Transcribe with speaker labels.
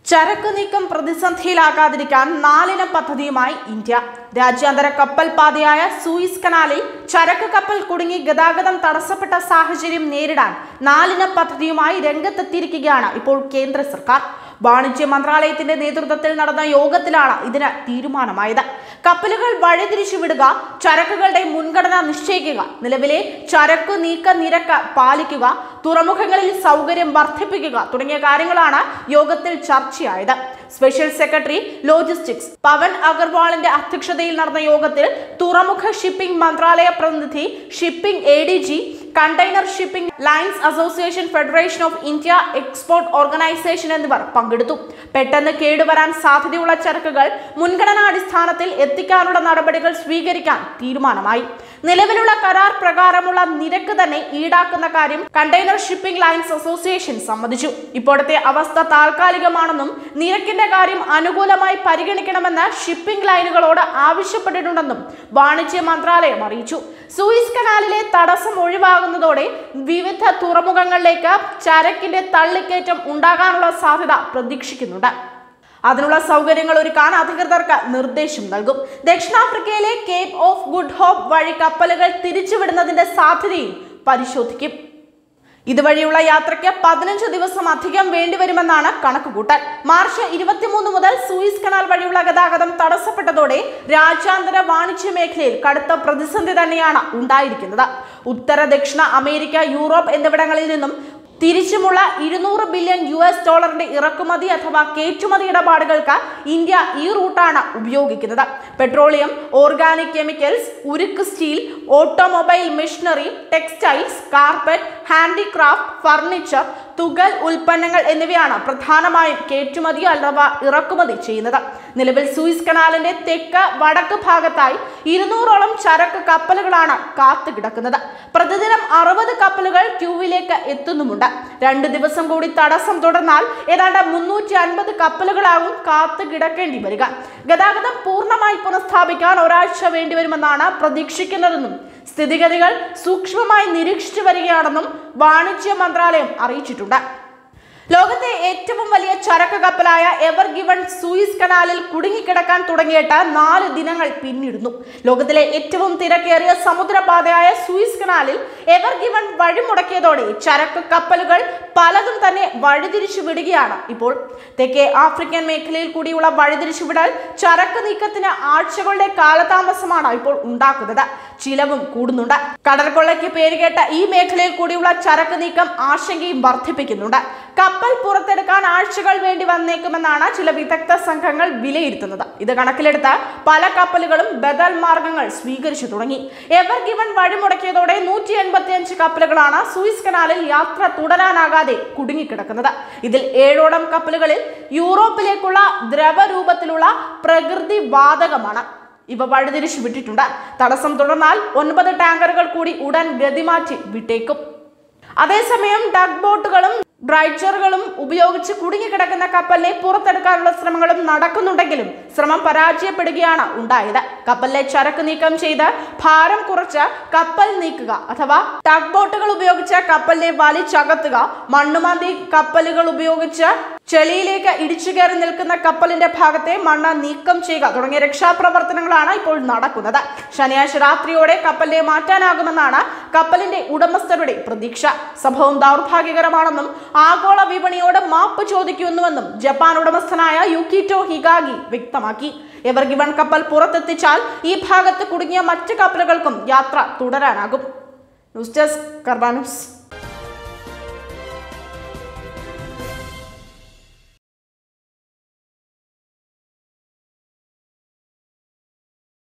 Speaker 1: ചരക്ക് നീക്കം പ്രതിസന്ധിയിലാകാതിരിക്കാൻ നാലിനം പദ്ധതിയുമായി ഇന്ത്യ രാജ്യാന്തര കപ്പൽ പാതയായ സൂയിസ് കനാലിൽ ചരക്ക് കപ്പൽ കുടുങ്ങി ഗതാഗതം തടസ്സപ്പെട്ട സാഹചര്യം നേരിടാൻ നാലിനം പദ്ധതിയുമായി രംഗത്തെത്തിയിരിക്കുകയാണ് ഇപ്പോൾ കേന്ദ്ര സർക്കാർ വാണിജ്യ മന്ത്രാലയത്തിന്റെ നേതൃത്വത്തിൽ നടന്ന യോഗത്തിലാണ് ഇതിന് തീരുമാനമായത് കപ്പലുകൾ വഴിതിരിച്ചു വിടുക ചരക്കുകളുടെ മുൻഗണന നിശ്ചയിക്കുക നിലവിലെ ചരക്കു നീക്ക നിരക്ക് പാലിക്കുക തുറമുഖങ്ങളിൽ സൗകര്യം വർദ്ധിപ്പിക്കുക തുടങ്ങിയ കാര്യങ്ങളാണ് യോഗത്തിൽ ചർച്ചയായത് സ്പെഷ്യൽ സെക്രട്ടറി ലോജിസ്റ്റിക്സ് പവൻ അഗർവാളിന്റെ അധ്യക്ഷതയിൽ നടന്ന യോഗത്തിൽ തുറമുഖ ഷിപ്പിംഗ് മന്ത്രാലയ പ്രതിനിധി shipping A D G container shipping lines association federation of India export organisation എന്നിവർ പങ്കെടുത്തു പെട്ടെന്ന് കേടുവരാൻ സാധ്യതയുള്ള ചരക്കുകൾ മുൻഗണനാടിസ്ഥാനത്തിൽ എത്തിക്കാനുള്ള നടപടികൾ സ്വീകരിക്കാൻ തീരുമാനമായി നിലവിലുള്ള കരാർ പ്രകാരമുള്ള നിരക്ക് തന്നെ ഈടാക്കുന്ന കാര്യം കണ്ടെയ്നർ ഷിപ്പിംഗ് ലൈൻസ് അസോസിയേഷൻ സമ്മതിച്ചു ഇപ്പോഴത്തെ അവസ്ഥ താൽക്കാലികമാണെന്നും നിരക്കിന്റെ കാര്യം അനുകൂലമായി പരിഗണിക്കണമെന്ന് ഷിപ്പിംഗ് ലൈനുകളോട് ആവശ്യപ്പെട്ടിട്ടുണ്ടെന്നും വാണിജ്യ മന്ത്രാലയം അറിയിച്ചു സൂയിസ് കനാലിലെ തടസ്സം ഒഴിവാകുന്നതോടെ വിവിധ തുറമുഖങ്ങളിലേക്ക് ചരക്കിന്റെ തള്ളിക്കയറ്റം ഉണ്ടാകാനുള്ള സാധ്യത പ്രതീക്ഷിക്കുന്നുണ്ട് അതിനുള്ള സൗകര്യങ്ങൾ ഒരുക്കാൻ അധികൃതർക്ക് നിർദ്ദേശം നൽകും ദക്ഷിണാഫ്രിക്കയിലെ കേപ്പ് ഓഫ് ഗുഡ് ഹോപ്പ് വഴി കപ്പലുകൾ തിരിച്ചുവിടുന്നതിന്റെ സാധ്യതയും പരിശോധിക്കും ഇതുവഴിയുള്ള യാത്രയ്ക്ക് പതിനഞ്ച് ദിവസം അധികം വേണ്ടിവരുമെന്നാണ് കണക്കുകൂട്ടൽ മാർച്ച് ഇരുപത്തിമൂന്ന് മുതൽ സൂയിസ് കനാൽ വഴിയുള്ള ഗതാഗതം തടസ്സപ്പെട്ടതോടെ രാജ്യാന്തര വാണിജ്യ മേഖലയിൽ കടുത്ത പ്രതിസന്ധി തന്നെയാണ് ഉണ്ടായിരിക്കുന്നത് ഉത്തര ദക്ഷിണ അമേരിക്ക യൂറോപ്പ് എന്നിവിടങ്ങളിൽ നിന്നും തിരിച്ചുമുള്ള ഇരുന്നൂറ് ബില്യൺ യു എസ് ഡോളറിന്റെ ഇറക്കുമതി അഥവാ കയറ്റുമതി ഇടപാടുകൾക്ക് ഇന്ത്യ ഈ റൂട്ടാണ് ഉപയോഗിക്കുന്നത് പെട്രോളിയം ഓർഗാനിക് കെമിക്കൽസ് ഉരുക്ക് steel automobile machinery textiles carpet handicraft furniture തുകൽ ഉൽപ്പന്നങ്ങൾ എന്നിവയാണ് പ്രധാനമായും കയറ്റുമതി അഥവാ ഇറക്കുമതി ചെയ്യുന്നത് നിലവിൽ സൂയിസ് കനാലിന്റെ തെക്ക് വടക്ക് ഭാഗത്തായി ഇരുന്നൂറോളം ചരക്ക് കപ്പലുകളാണ് കാത്തു കിടക്കുന്നത് പ്രതിദിനം അറുപത് കപ്പലുകൾ ക്യൂവിലേക്ക് എത്തുന്നുമുണ്ട് രണ്ട് ദിവസം കൂടി തടസ്സം തുടർന്നാൽ ഏതാണ്ട് മുന്നൂറ്റി അൻപത് കപ്പലുകളാകും കാത്തു കിടക്കേണ്ടി വരിക ഗതാഗതം പൂർണ്ണമായി പുനഃസ്ഥാപിക്കാൻ ഒരാഴ്ച വേണ്ടിവരുമെന്നാണ് പ്രതീക്ഷിക്കുന്നതെന്നും സ്ഥിതിഗതികൾ സൂക്ഷ്മമായി നിരീക്ഷിച്ചു വരികയാണെന്നും വാണിജ്യ മന്ത്രാലയം അറിയിച്ചിട്ടുണ്ട് ലോകത്തെ ഏറ്റവും വലിയ ചരക്ക് കപ്പലായ എവർ ഗിവൺ സൂയിസ് കനാലിൽ കുടുങ്ങിക്കിടക്കാൻ തുടങ്ങിയിട്ട് നാല് ദിനങ്ങൾ പിന്നിടുന്നു ലോകത്തിലെ ഏറ്റവും തിരക്കേറിയ സമുദ്രപാതയായ സൂയിസ് കനാലിൽ എവർ ഗിവൺ വഴിമുടക്കിയതോടെ ചരക്ക് കപ്പലുകൾ പലതും തന്നെ വഴിതിരിച്ചു വിടുകയാണ് ഇപ്പോൾ തെക്കേ ആഫ്രിക്കൻ മേഖലയിൽ കൂടിയുള്ള വഴിതിരിച്ചുവിടൽ ചരക്ക് നീക്കത്തിന് ആഴ്ചകളുടെ കാലതാമസമാണ് ഇപ്പോൾ ഉണ്ടാക്കുന്നത് ചിലവും കൂടുന്നുണ്ട് കടൽക്കൊള്ളയ്ക്ക് പേരുകേട്ട ഈ മേഖലയിൽ കൂടിയുള്ള ചരക്ക് നീക്കം ആശങ്കയും വർദ്ധിപ്പിക്കുന്നുണ്ട് കപ്പൽ പുറത്തെടുക്കാൻ ആഴ്ചകൾ വേണ്ടി വന്നേക്കുമെന്നാണ് ചില വിദഗ്ധ സംഘങ്ങൾ വിലയിരുത്തുന്നത് ഇത് കണക്കിലെടുത്ത് പല കപ്പലുകളും ബദൽ മാർഗങ്ങൾ സ്വീകരിച്ചു തുടങ്ങി എവർ ഗിവൺ വഴിമുടക്കിയതോടെ നൂറ്റി എൺപത്തിയഞ്ച് കപ്പലുകളാണ് സൂയിസ് കനാലിൽ യാത്ര തുടരാനാകാതെ കുടുങ്ങിക്കിടക്കുന്നത് ഇതിൽ ഏഴോളം കപ്പലുകളിൽ യൂറോപ്പിലേക്കുള്ള ദ്രവരൂപത്തിലുള്ള പ്രകൃതി വാതകമാണ് ഇവ വഴിതിരിച്ചു വിട്ടിട്ടുണ്ട് തടസ്സം തുടർന്നാൽ ഒൻപത് ടാങ്കറുകൾ കൂടി ഉടൻ ഗതിമാറ്റി വിട്ടേക്കും അതേസമയം ഡഗ് ബോട്ടുകളും ഡ്രൈച്ചറുകളും ഉപയോഗിച്ച് കുടുങ്ങിക്കിടക്കുന്ന കപ്പലിനെ പുറത്തെടുക്കാനുള്ള ശ്രമങ്ങളും നടക്കുന്നുണ്ടെങ്കിലും ശ്രമം പരാജയപ്പെടുകയാണ് ഉണ്ടായത് കപ്പലിലെ ചരക്ക് നീക്കം ചെയ്ത് ഭാരം കുറച്ച് കപ്പൽ നീക്കുക അഥവാ ടഗ് ബോട്ടുകൾ ഉപയോഗിച്ച് കപ്പലിനെ വലിച്ചകത്തുക മണ്ണുമാന്തി കപ്പലുകൾ ഉപയോഗിച്ച് ചെളിയിലേക്ക് ഇടിച്ചു കയറി നിൽക്കുന്ന കപ്പലിന്റെ ഭാഗത്തെ മണ്ണ് നീക്കം ചെയ്യുക തുടങ്ങിയ രക്ഷാപ്രവർത്തനങ്ങളാണ് ഇപ്പോൾ നടക്കുന്നത് ശനിയാഴ്ച രാത്രിയോടെ കപ്പലിനെ മാറ്റാനാകുമെന്നാണ് കപ്പലിന്റെ ഉടമസ്ഥരുടെ പ്രതീക്ഷ സംഭവം ദൗർഭാഗ്യകരമാണെന്നും ആഗോള വിപണിയോട് മാപ്പ് ചോദിക്കുന്നുവെന്നും ജപ്പാൻ ഉടമസ്ഥനായ യുക്കിറ്റോ ഹിഗാഗി വ്യക്തമാക്കി എവർ ഗിവൺ കപ്പൽ പുറത്തെത്തിച്ചാൽ ഈ ഭാഗത്ത് കുടുങ്ങിയ മറ്റ് കപ്പലുകൾക്കും യാത്ര തുടരാനാകും ന്യൂസ് ഡെസ്ക് കർബാനൂസ്